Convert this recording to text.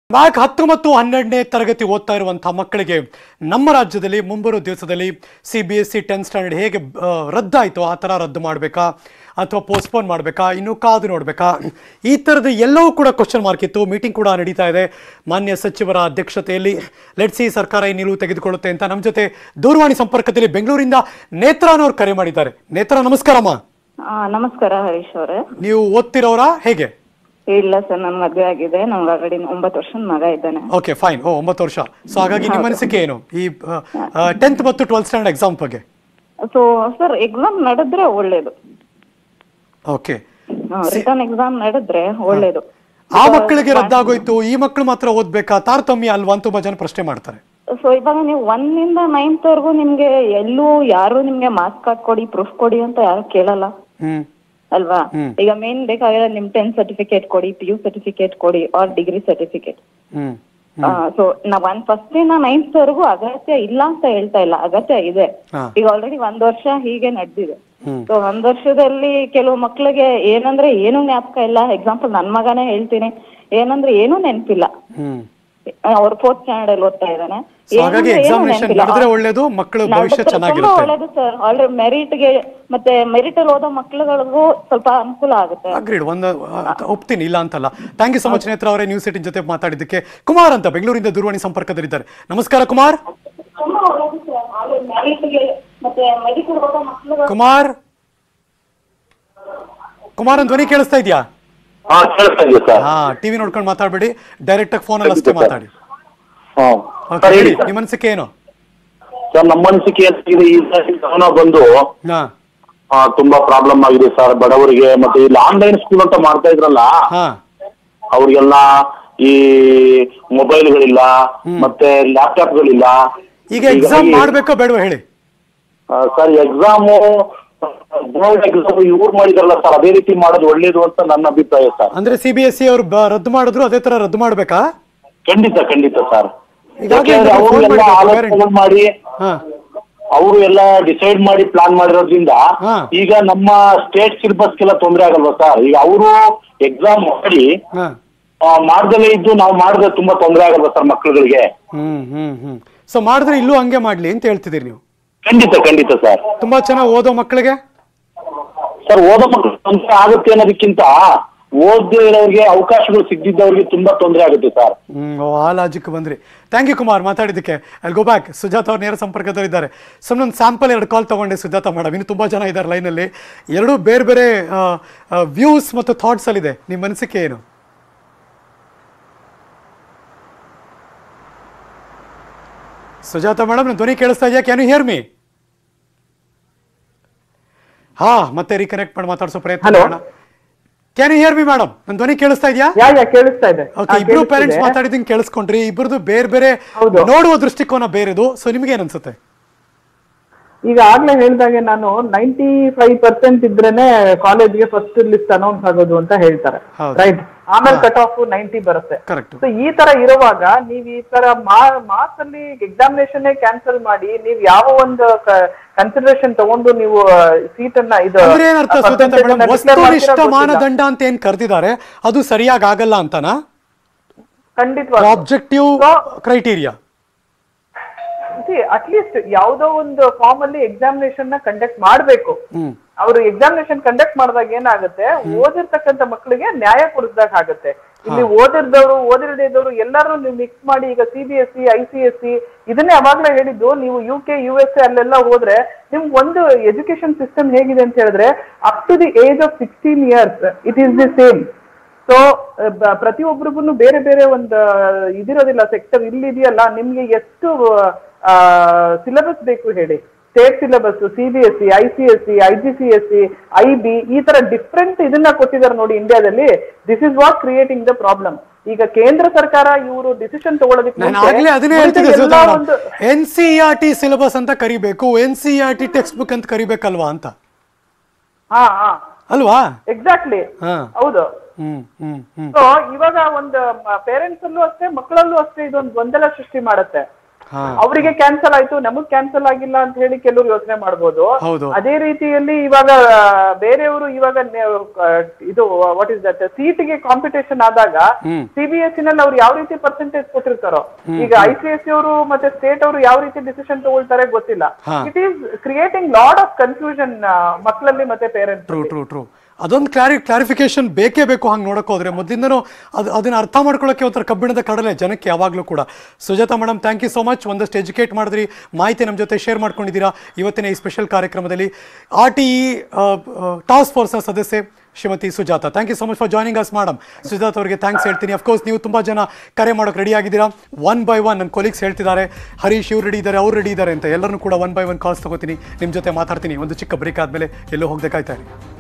Back ಹತ್ತು ಮತ್ತು ಹನ್ನೆರಡನೇ ತರಗತಿ ಓದ್ತಾ ಇರುವಂತಹ ಮಕ್ಕಳಿಗೆ ನಮ್ಮ ರಾಜ್ಯದಲ್ಲಿ ಮುಂಬರುವ ದಿವಸದಲ್ಲಿ C B S C tenth standard ಹೇಗೆ ಆ, ರದ್ದಾಯಿತು ಆ ಥರ ರದ್ದು ಮಾಡಬೇಕಾ ಅಥವಾ ಪೋಸ್ಟ್ಪೋನ್ ಮಾಡಬೇಕಾ ಇನ್ನೂ ಕಾದು ನೋಡಬೇಕಾ ಈ ಥರದ ಎಲ್ಲವೂ ಕೂಡ ಕ್ವಶನ್ ಮಾರ್ಕ್ ಇತ್ತು ಮೀಟಿಂಗ್ ಕೂಡ ನಡೀತಾ ಇದೆ ಮಾನ್ಯ ಸಚಿವರ ಅಧ್ಯಕ್ಷತೆಯಲ್ಲಿ ಲೆಟ್ಸಿ ಸರ್ಕಾರ ಈ ನಿಲುವು ತೆಗೆದುಕೊಳ್ಳುತ್ತೆ ಅಂತ ನಮ್ಮ ಜೊತೆ ದೂರವಾಣಿ ಸಂಪರ್ಕದಲ್ಲಿ ಬೆಂಗಳೂರಿಂದ ನೇತ್ರಾನವ್ರು ಕರೆ ಮಾಡಿದ್ದಾರೆ ನೇತ್ರ ನಮಸ್ಕಾರಮ್ಮ ಆ, ನಮಸ್ಕಾರ ಹರೀಶ್ ಅವರೇ ನೀವು ಓದ್ತಿರೋರಾ ಹೇಗೆ ಇಲ್ಲ ಸರ್ ನನ್ ಮದ್ವೆ ಆಗಿದೆ ನಮ್ಗೆ ಆಲ್ರೆಡಿ ಒಂಬತ್ತು ವರ್ಷದ ಮಗ ಇದ್ದಾನೆ ಓಕೆ ಫೈನ್ ಓ ಒಂಬತ್ತು ವರ್ಷ ಸೊ ಹಾಗಾಗಿ ನಿಮ್ಮ ಅನಿಸಿಕೆ ಏನು ಈ ಟೆಂತ್ ಮತ್ತು ಟ್ವೆಲ್ತ್ ಸ್ಟ್ಯಾಂಡರ್ಡ್ ಎಕ್ಸಾಮ್ ಬಗ್ಗೆ ಸೊ ಸರ್ ಎಕ್ಸಾಮ್ ನಡೆದ್ರೆ ಒಳ್ಳೇದು ಓಕೆ ರಿಟರ್ನ್ ಎಕ್ಸಾಮ್ ನಡೆದ್ರೆ ಒಳ್ಳೇದು ಆ ಮಕ್ಕಳಿಗೆ ರದ್ದಾಗೋಯ್ತು ಈ ಮಕ್ಕಳು ಮಾತ್ರ ಓದ್ಬೇಕಾ ತಾರತಮ್ಯ ಅಲ್ವಾ ಅಂತ ತುಂಬಾ ಜನ ಪ್ರಶ್ನೆ ಮಾಡ್ತಾರೆ ಸೊ ಇವಾಗ ನೀವು ಒನ್ ಇಂದ ನೈನ್ತ್ ವರ್ಗು ನಿಮ್ಗೆ ಎಲ್ಲೂ ಯಾರು ನಿಮ್ಗೆ ಮಾರ್ಕ್ಸ್ ಕಾರ್ಡ್ ಕೊಡಿ ಪ್ರೂಫ್ ಕೊಡಿ ಅಂತ ಯಾರು ಕೇಳಲ್ಲ ಹ್ಮ್ ಅಲ್ವಾ ಈಗ ಮೇನ್ ಬೇಕಾಗಿರೋ ನಿಮ್ ಟೆಂತ್ ಸರ್ಟಿಫಿಕೇಟ್ ಕೊಡಿ ಪಿ ಯು ಸರ್ಟಿಫಿಕೇಟ್ ಕೊಡಿ or degree certificate hmm so ನಾವ್ ಒನ್ ಫಸ್ಟ್ ಇಂದ ನೈನ್ತ್ ವರೆಗೂ ಅಗತ್ಯ ಇಲ್ಲ ಅಂತ ಹೇಳ್ತಾ ಇಲ್ಲ ಅಗತ್ಯ ಇದೆ ಹಾ. ಈಗ ಆಲ್ರೆಡಿ ಒಂದ್ ವರ್ಷ ಹೀಗೆ ನಡೆದಿದೆ ಹ್ಮ್. ಸೊ ಒಂದ್ ವರ್ಷದಲ್ಲಿ ಕೆಲವು ಮಕ್ಳಿಗೆ ಏನಂದ್ರೆ ಏನೂ ಜ್ಞಾಪಕ ಇಲ್ಲ ಎಕ್ಸಾಂಪಲ್ ನನ್ ಮಗನೇ ಹೇಳ್ತೀನಿ ಏನಂದ್ರೆ ಏನೂ ನೆನಪಿಲ್ಲ ಹ್ಮ್ ಅವ್ರು ಫೋರ್ತ್ ಸ್ಟ್ಯಾಂಡರ್ಡ್ ಅಲ್ಲಿ ಓದ್ತಾ ಇದ್ದಾನೆ So ಹಾಗಾಗಿ ಎಕ್ಸಾಮಿನೇಷನ್ ನಡೆದ್ರೆ ಒಳ್ಳೇದು ಮಕ್ಕಳ ಭವಿಷ್ಯ ತುಂಬಾ ಚೆನ್ನಾಗಿರುತ್ತೆ ಒಳ್ಳೇದು ಸರ್ ಆಲ್ರೆಡಿ ಮೆರಿಟ್ ಗೆ ಮತ್ತೆ ಮೆರಿಟ್ ಅಲ್ಲಿ ಓದೋ ಮಕ್ಳುಗಳಿಗೂ ಸ್ವಲ್ಪ ಅನುಕೂಲ ಆಗುತ್ತೆ ಅಗ್ರೀಡ್ ಒಂದು ಆ, ಒಪ್ತೀನಿ ಇಲ್ಲ ಅಂತಲ್ಲ ಥ್ಯಾಂಕ್ ಯು ಸೊ ಮಚ್ ನೇತ್ರ ಅವರೇ ನ್ಯೂಸ್ ಏಟಿನ್ ಜೊತೆ ಮಾತಾಡಿದ್ದಕ್ಕೆ ಕುಮಾರ್ ಅಂತ ಬೆಂಗಳೂರಿಂದ ದೂರವಾಣಿ ಸಂಪರ್ಕದಲ್ಲಿದ್ದಾರೆ ನಮಸ್ಕಾರ ಕುಮಾರ್ ತುಂಬಾ ಒಳ್ಳೇದು ಸರ್ ಆಲ್ರೆಡಿ ಮೆರಿಟ್ ಗೆ ಮತ್ತೆ ಮೆಡಿಕಲ್ ಓದೋ ಮಕ್ಳುಗಳು ಕುಮಾರ್ ಕುಮಾರ್ ಅಂತ ಧ್ವನಿ ಕೇಳಿಸ್ತಾ ಇದೆಯಾ ಹಾ ಕೇಳಿಸ್ತಾ ಇದೆ ಸರ್ ಹಾ ಟಿವಿ ನೋಡ್ಕೊಂಡು ಮಾತಾಡಬೇಡಿ ಡೈರೆಕ್ಟ್ ಆಗಿ ಫೋನಲ್ಲಿ ಅಷ್ಟೇ ಮಾತಾಡಿ ಹಾ ಓಕೆ ಸರ್ ಹೇಳಿ ಹೇಳಿ ಸರ್. ನಿಮ್ಮ ಅನಿಸಿಕೆ ಏನು ಸರ್ ನಮ್ಮ ಅನಿಸಿಕೆ ಏನಾಗಿದೆ ಈ ಸಾರಿ ಕೊರೋನಾ ಬಂದು ಹಾ ಆ, ತುಂಬಾ ಪ್ರಾಬ್ಲಮ್ ಆಗಿದೆ ಸರ್ ಬಡವರಿಗೆ ಮತ್ತೆ ಇಲ್ಲಿ ಆನ್ಲೈನ್ ಸ್ಕೂಲ್ ಅಂತ ಮಾಡ್ತಾ ಇದ್ರಲ್ಲ ಹಾ ಅವ್ರಿಗೆಲ್ಲ ಈ ಮೊಬೈಲ್ಗಳಿಲ್ಲ ಮತ್ತೆ ಲ್ಯಾಪ್ಟಾಪ್ಗಳಿಲ್ಲ ಈಗ ಎಕ್ಸಾಮ್ ಮಾಡ್ಬೇಕೋ ಬೇಡವಾ ಹೇಳಿ ಸರ್ ಎಕ್ಸಾಮು ಬೋರ್ಡ್ ಎಕ್ಸಾಮ್ ಇವ್ರು ಮಾಡಿದಾರಲ್ಲ ಸರ್ ಅದೇ ರೀತಿ ಮಾಡೋದು ಒಳ್ಳೇದು ಅಂತ ನನ್ನ ಅಭಿಪ್ರಾಯ ಸರ್ ಅಂದ್ರೆ ಸಿ ಬಿ ಎಸ್ ಸಿ ಅವ್ರು ಬ- ರದ್ದು ಮಾಡಿದ್ರು ಅದೇ ತರ ರದ್ದು ಮಾಡ್ಬೇಕಾ ಖಂಡಿತ ಖಂಡಿತ ಸರ್ ಈಗಾಗ್ಲೇ ಯಾಕೆಂದ್ರೆ phone ಅವ್ರು ಎಲ್ಲ ಮಾಡಿದ್ರು ಆಲೋಚನೆ ಮಾಡಿ ಹಾ ಅವರು ಎಲ್ಲ ಡಿಸೈಡ್ ಮಾಡಿ ಪ್ಲಾನ್ ಮಾಡಿರೋದ್ರಿಂದ ಹಾ. ಈಗ ನಮ್ಮ ಸ್ಟೇಟ್ ಸಿಲೆಬಸ್ಗೆಲ್ಲ ತೊಂದರೆ ಆಗಲ್ವಾ ಸರ್ ಈಗ ಅವರು ಎಕ್ಸಾಮ್ ಮಾಡಿ ಹಾ ಆ, ಮಾಡ್ದಲೇ ಇದ್ದು ನಾವು ಮಾಡಿದ್ರೆ ತುಂಬಾ ತೊಂದರೆ ಆಗಲ್ವಾ ಸರ್ ಮಕ್ಕಳುಗಳಿಗೆ ಹ್ಮ್ ಹ್ಮ್ ಹ್ಮ್ ಸೊ ಮಾಡಿದ್ರೆ ಇಲ್ಲೂ ಹಂಗೆ ಮಾಡ್ಲಿ ಅಂತ ಹೇಳ್ತಿದ್ದೀರಿ ನೀವು ಖಂಡಿತ ಖಂಡಿತ ಸರ್ ತುಂಬಾ ಚೆನ್ನಾಗಿ ಓದೋ ಮಕ್ಕಳಿಗೆ ಸರ್ ಓದೋ ಮಕ್ಕಳು ತೊಂದರೆ ಆಗುತ್ತೆ ಅನ್ನೋದಕ್ಕಿಂತ ಓದದೇ ಇರೋರಿಗೆ ಅವಕಾಶಗಳು ಸಿಗದಿದ್ದವ್ರಿಗೆ ತುಂಬಾ ತೊಂದರೆ ಆಗುತ್ತೆ ಸರ್ ಹ್ಮ್ ಓ ಆ ಲಾಜಿಕ್ ಬಂದ್ರಿ ಥ್ಯಾಂಕ್ ಯು ಕುಮಾರ್ ಮಾತಾಡಿದ್ದಕ್ಕೆ ಅಲ್ಲಿ ಗೋ ಬ್ಯಾಕ್ ಸುಜಾತ ಅವ್ರು ನೇರ ಸಂಪರ್ಕದಲ್ಲಿದ್ದಾರೆ ಸುಮ್ಮನೆ ಒಂದು ಸ್ಯಾಂಪಲ್ ಎರಡು ಕಾಲ್ ತಗೊಂಡೆ ಸುಜಾತ ಮೇಡಮ್ ಇನ್ನು ತುಂಬ ಜನ ಇದ್ದಾರೆ ಲೈನಲ್ಲಿ ಎರಡೂ ಬೇರೆ ಬೇರೆ ವ್ಯೂಸ್ ಮತ್ತು ಥಾಟ್ಸ್ ಅಲ್ಲಿದೆ ನಿಮ್ಮ ಅನಿಸಿಕೆ ಏನು ಸುಜಾತ ಮೇಡಮ್ ನನ್ನ ಧ್ವನಿ ಕೇಳಿಸ್ತಾ ಇದೆಯಾ ಕ್ಯಾನ್ ಯು ಹಿಯರ್ ಮೀ ಹಾ ಮತ್ತೆ ರೀಕನೆಕ್ಟ್ ಮಾಡಿ ಮಾತಾಡ್ಸೋ ಪ್ರಯತ್ನ Hello. ಮಾಡೋಣ can you hear me madam ನನ್ನ ಧ್ವನಿ ಕೇಳಿಸ್ತಾ ಇದೆಯಾ ಯಾ ಯಾ ಕೇಳಿಸ್ತಾ ಇದೆ ಓಕೆ ಹಾ, ಇಬ್ರು ಕೇಳಿಸ್ತಿದೆ. ಪೇರೆಂಟ್ಸ್ ಮಾತಾಡಿದಂಗೆ ಕೇಳಿಸ್ಕೊಂಡ್ರಿ ಇಬ್ಬರದು ಬೇರೆ ಬೇರೆ ಹೌದು. ನೋಡುವ ದೃಷ್ಟಿಕೋನ ಬೇರೆದು ಸೊ ನಿಮ್ಗೆ ಏನ್ ಅನ್ಸುತ್ತೆ ಈಗ ಆಗ್ಲೇ ಹೇಳ್ದಾಗೆ ನಾನು ನೈಂಟಿ ಫೈವ್ ಪರ್ಸೆಂಟ್ ಇದ್ರೇನೆ ಕಾಲೇಜ್ಗೆ ಫಸ್ಟ್ ಲಿಸ್ಟ್ ಅನೌನ್ಸ್ ಆಗೋದು ಅಂತ ಹೇಳ್ತಾರೆ ಹೌದು. ರೈಟ್ ಆಮೇಲೆ ಕಟ್ ಆಫ್ ನೈಂಟಿ ಬರುತ್ತೆ ಕರೆಕ್ಟ್ ಸೊ ಈ ತರ ಇರುವಾಗ ನೀವ್ ಈ ತರ ಮಾರ್ಕ್ಸ್ ಅಲ್ಲಿ ಎಕ್ಸಾಮಿನೇಷನ್ ಕ್ಯಾನ್ಸಲ್ ಮಾಡಿ ನೀವ್ ಯಾವ ಒಂದು ಕನ್ಸಿಡರೇಷನ್ ತಗೊಂಡು ನೀವು ಸೀಟ್ ಅನ್ನ ಇದು ಅಂದ್ರೆ ಏನರ್ಥ ಆ ಸುಜಾತ percentage ಮೇಡಮ್ ಅನ್ನ declare ವಸ್ತುನಿಷ್ಠ ಮಾಡ್ತೀರಾ ಗೊತ್ತಿಲ್ಲ. ಮಾನದಂಡ ಅಂತ ಏನ್ ಕರೆದಿದ್ದಾರೆ ಅದು ಸರಿಯಾಗಿ ಆಗಲ್ಲ ಅಂತನಾ ಖಂಡಿತವಾಗ್ಲೂ ಆಬ್ಜೆಕ್ಟಿವ್ So- ಕ್ರೈಟೀರಿಯಾ ಅಟ್ಲೀಸ್ಟ್ ಯಾವ್ದೋ ಒಂದು ಫಾರ್ಮ್ ಅಲ್ಲಿ ಎಕ್ಸಾಮಿನೇಷನ್ ನ ಕಂಡಕ್ಟ್ ಮಾಡ್ಬೇಕು ಹ್ಮ್ ಅವರು ಎಕ್ಸಾಮಿನೇಷನ್ ಕಂಡಕ್ಟ್ ಮಾಡಿದಾಗ ಏನಾಗುತ್ತೆ ಓದಿರ್ತಕ್ಕಂಥ ಮಕ್ಕಳಿಗೆ ನ್ಯಾಯ ಕೊಡಿಸ್ದಾಗ ಆಗುತ್ತೆ ಇಲ್ಲಿ ಓದಿರ್ದವ್ರು ಓದಿರದೇ ಇದ್ದವರು ಎಲ್ಲರೂ ನೀವು ಮಿಕ್ಸ್ ಮಾಡಿ ಈಗ C B S C I C S C ಇದನ್ನೇ ಅವಾಗ್ಲೇ ಹೇಳಿದ್ದು ನೀವು U K U S A ಅಲ್ಲೆಲ್ಲ ಹೋದ್ರೆ ನಿಮ್ಗೆ ಒಂದು ಎಜುಕೇಶನ್ ಸಿಸ್ಟಮ್ ಹೇಗಿದೆ ಅಂತ ಹೇಳಿದ್ರೆ up to the age of sixteen years it is the same so ಪ್ರತಿಯೊಬ್ಬರಿಗೂ ಬೇರೆ ಬೇರೆ ಒಂದು ಇದಿರೋದಿಲ್ಲ ಸೆಕ್ಟರ್ ಇಲ್ಲಿ ಇದೆಯಲ್ಲ ನಿಮ್ಗೆ ಎಷ್ಟು ಸಿಲೆಬಸ್ ಬೇಕು ಹೇಳಿ state syllabus C B S C I C S C I G C S C I B ಈ ತರ ಡಿಫ್ರೆಂಟ್ ಇದನ್ನ ಕೊಟ್ಟಿದ್ದಾರೆ ನೋಡಿ ಇಂಡಿಯಾದಲ್ಲಿ this is what creating the problem ಈಗ ಕೇಂದ್ರ ಸರ್ಕಾರ ಇವರು ಡಿಸಿಷನ್ ತಗೊಳ್ಳೋದಕ್ಕೆ ನಾನು ಮುಂಚೆ ಆಗ್ಲೇ ಅದನ್ನೇ ಉಳಿದ ಹೇಳ್ತಿದ್ದೆ ಎಲ್ಲ ಸುಜಾತ ಒಂದು N C R T syllabus ಅಂತ ಕರಿಬೇಕು N C R T textbook ಅಂತ ಕರಿಬೇಕಲ್ವಾ ಅಂತ ಹಾ ಹಾ ಅಲ್ವಾ ಎಕ್ಸಾಕ್ಟ್ಲಿ ಹಾ ಹೌದು ಹ್ಮ್ ಹ್ಮ್ ಹ್ಮ್ ಸೊ ಇವಾಗ ಒಂದು ಪೇರೆಂಟ್ಸ್ ಅಲ್ಲೂ ಅಷ್ಟೇ ಮಕ್ಕಳಲ್ಲೂ ಅಷ್ಟೇ ಇದೊಂದು ಗೊಂದಲ ಸೃಷ್ಟಿ ಮಾಡುತ್ತೆ ಅವರಿಗೆ ಕ್ಯಾನ್ಸಲ್ ಆಯ್ತು ನಮಗ್ ಕ್ಯಾನ್ಸಲ್ ಆಗಿಲ್ಲ ಅಂತ ಹೇಳಿ ಕೆಲವರು ಯೋಚನೆ ಮಾಡ್ಬೋದು ಹೌದು. ಅದೇ ರೀತಿಯಲ್ಲಿ ಇವಾಗ ಆ, ಬೇರೆಯವರು ಇವಾಗ ನೆ- ಆ, ಇದು ವಾಟ್ ಇಸ್ ದಟ್ ಸೀಟ್ಗೆ ಕಾಂಪಿಟೇಷನ್ ಆದಾಗ ಸಿಬಿಎಸ್ಇ ನಲ್ಲಿ ಅವ್ರು ಯಾವ ರೀತಿ ಪರ್ಸೆಂಟೇಜ್ ಕೊಟ್ಟಿರ್ತಾರೋ ಈಗ ಐ ಸಿ ಎಸ್ ಅವರು ಮತ್ತೆ ಸ್ಟೇಟ್ ಅವರು ಯಾವ ರೀತಿ ಡಿಸಿಷನ್ ತಗೊಳ್ತಾರೆ ಗೊತ್ತಿಲ್ಲ ಹಾ. It is creating lot of confusion ಮಕ್ಕಳಲ್ಲಿ ಮತ್ತೆ ಪೇರೆಂಟ್ಸ್ ಟ್ರೂ ಟ್ರೂ ಟ್ರೂ ಅದೊಂದು ಕ್ಲಾರಿ ಕ್ಲಾರಿಫಿಕೇಶನ್ ಬೇಕೇ ಬೇಕು ಹಂಗೆ ನೋಡಕ್ ಹೋದ್ರೆ ಮೊದಲಿಂದನೂ ಅದು ಅದನ್ನ ಅರ್ಥ ಮಾಡ್ಕೊಳ್ಳೋಕೆ ಒಂಥರ ಕಬ್ಬಿಣದ ಕಡಲೆ ಜನಕ್ಕೆ ಯಾವಾಗಲೂ ಕೂಡ Sujatha madam thank you so much ಒಂದಷ್ಟು ಎಜುಕೇಟ್ ಮಾಡಿದ್ರಿ ಮಾಹಿತಿ ನಮ್ಮ ಜೊತೆ ಶೇರ್ ಮಾಡ್ಕೊಂಡಿದ್ದೀರಾ ಇವತ್ತಿನ ಈ ಸ್ಪೆಷಲ್ ಕಾರ್ಯಕ್ರಮದಲ್ಲಿ ಆರ್ ಟಿ ಇ ಟಾಸ್ಕ್ ಫೋರ್ಸ್ನ ಸದಸ್ಯೆ Shrimati Sujatha thank you so much for joining us madam Sujatha ಅವರಿಗೆ ಥ್ಯಾಂಕ್ಸ್ ಹೇಳ್ತೀನಿ ಅಫ್ಕೋರ್ಸ್ ನೀವು ತುಂಬ ಜನ ಕರೆ ಮಾಡೋಕೆ ರೆಡಿ ಆಗಿದ್ದೀರಾ ಒನ್ ಬೈ ಒನ್ ನನ್ನ ಕೊಲೀಗ್ಸ್ ಹೇಳ್ತಿದ್ದಾರೆ ಹರೀಶ್ ಇವ್ರು ರೆಡಿ ಇದ್ದಾರೆ ಅವ್ರು ರೆಡಿ ಇದ್ದಾರೆ ಅಂತ ಎಲ್ಲರನ್ನೂ ಕೂಡ ಒನ್ ಬೈ ಒನ್ ಕಾಲ್ಸ್ ತಗೋತೀನಿ ನಿಮ್ಮ ಜೊತೆ ಮಾತಾಡ್ತೀನಿ ಒಂದು ಚಿಕ್ಕ ಬ್ರೇಕ್ ಆದಮೇಲೆ ಎಲ್ಲೋ ಹೋಗದೆ ಕಾಯ್ತಾ ಇರಿ